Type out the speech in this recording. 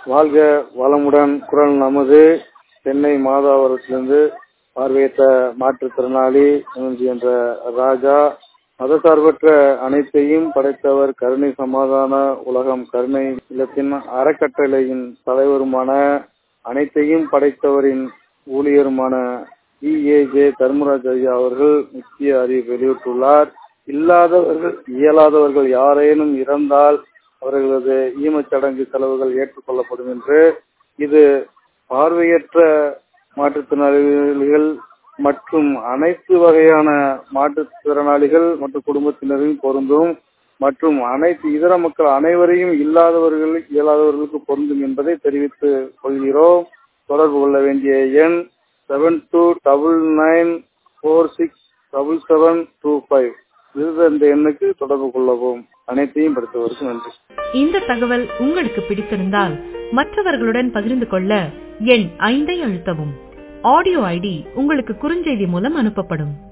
வாழ்க வளமுடன் குரல் நமது சென்னை மாதாவரத்திலிருந்து பார்வையற்ற மாற்றுத்திறனாளி எம்ஜி என்ற ராஜா மதசார்பற்ற அனைத்தையும் படைத்தவர் கருணை சமாதான உலகம் கருணை இல்லத்தின் அறக்கட்டளையின் தலைவருமான அனைத்தையும் படைத்தவரின் ஊழியருமான இஏஜே தர்மராஜ் ஐயா அவர்கள் முக்கிய அறிவு வெளியிட்டுள்ளார் இல்லாதவர்கள் இயலாதவர்கள் யாரேனும் இறந்தால் அவர்களது ஈமச்சடங்கு செலவுகள் ஏற்றுக்கொள்ளப்படும் என்று இது பார்வையற்ற மாற்றுத்திறனாளிகள் மற்றும் அனைத்து வகையான மாற்றுத்திறனாளிகள் மற்றும் குடும்பத்தினரையும் பொருந்தும் மற்றும் அனைத்து இதர மக்கள் அனைவரையும் இல்லாதவர்கள் இயலாதவர்களுக்கு பொருந்தும் என்பதை தெரிவித்துக் கொள்கிறோம் தொடர்பு கொள்ள வேண்டிய எண் seven two double nine four six double seven two five இது இந்த எண்ணுக்கு தொடர்பு கொள்ளவும் அனைத்தையும் படித்தவருக்கு நன்றி இந்த தகவல் உங்களுக்கு பிடித்திருந்தால் மற்றவர்களுடன் பகிர்ந்து கொள்ள எண் ஐந்தை அழுத்தவும் ஆடியோ ஐடி உங்களுக்கு குறுஞ்செய்தி மூலம் அனுப்பப்படும்